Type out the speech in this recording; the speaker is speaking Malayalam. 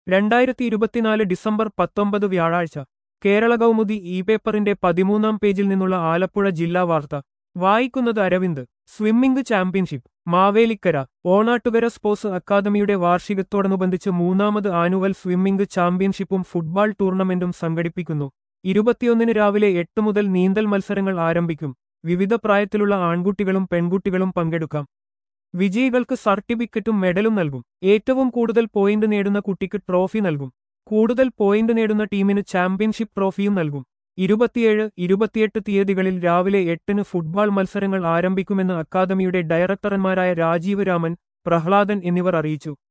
രണ്ടായിരത്തി ഇരുപത്തിനാല് ഡിസംബർ പത്തൊമ്പത് വ്യാഴാഴ്ച കേരള കൗമുദി ഇ പേപ്പറിന്റെ പതിമൂന്നാം പേജിൽ നിന്നുള്ള ആലപ്പുഴ ജില്ലാ വാർത്ത വായിക്കുന്നത് Aravind swimming championship Mavelikkara Onattukara sports അക്കാദമിയുടെ വാർഷികത്തോടനുബന്ധിച്ച് മൂന്നാമത് ആനുവൽ സ്വിമ്മിംഗ് ചാമ്പ്യൻഷിപ്പും ഫുട്ബോൾ ടൂർണമെന്റും സംഘടിപ്പിക്കുന്നു ഇരുപത്തിയൊന്നിന് രാവിലെ എട്ട് മുതൽ നീന്തൽ മത്സരങ്ങൾ ആരംഭിക്കും വിവിധ പ്രായത്തിലുള്ള ആൺകുട്ടികളും പെൺകുട്ടികളും പങ്കെടുക്കാം വിജയികൾക്ക് സർട്ടിഫിക്കറ്റും മെഡലും നൽകും ഏറ്റവും കൂടുതൽ പോയിന്റ് നേടുന്ന കുട്ടിക്ക് ട്രോഫി നൽകും കൂടുതൽ പോയിന്റ് നേടുന്ന ടീമിന് ചാമ്പ്യൻഷിപ്പ് ട്രോഫിയും നൽകും ഇരുപത്തിയേഴ് ഇരുപത്തിയെട്ട് തീയതികളിൽ രാവിലെ എട്ടിന് ഫുട്ബോൾ മത്സരങ്ങൾ ആരംഭിക്കുമെന്ന് അക്കാദമിയുടെ ഡയറക്ടർമാരായ രാജീവ് രാമൻ പ്രഹ്ലാദൻ എന്നിവർ അറിയിച്ചു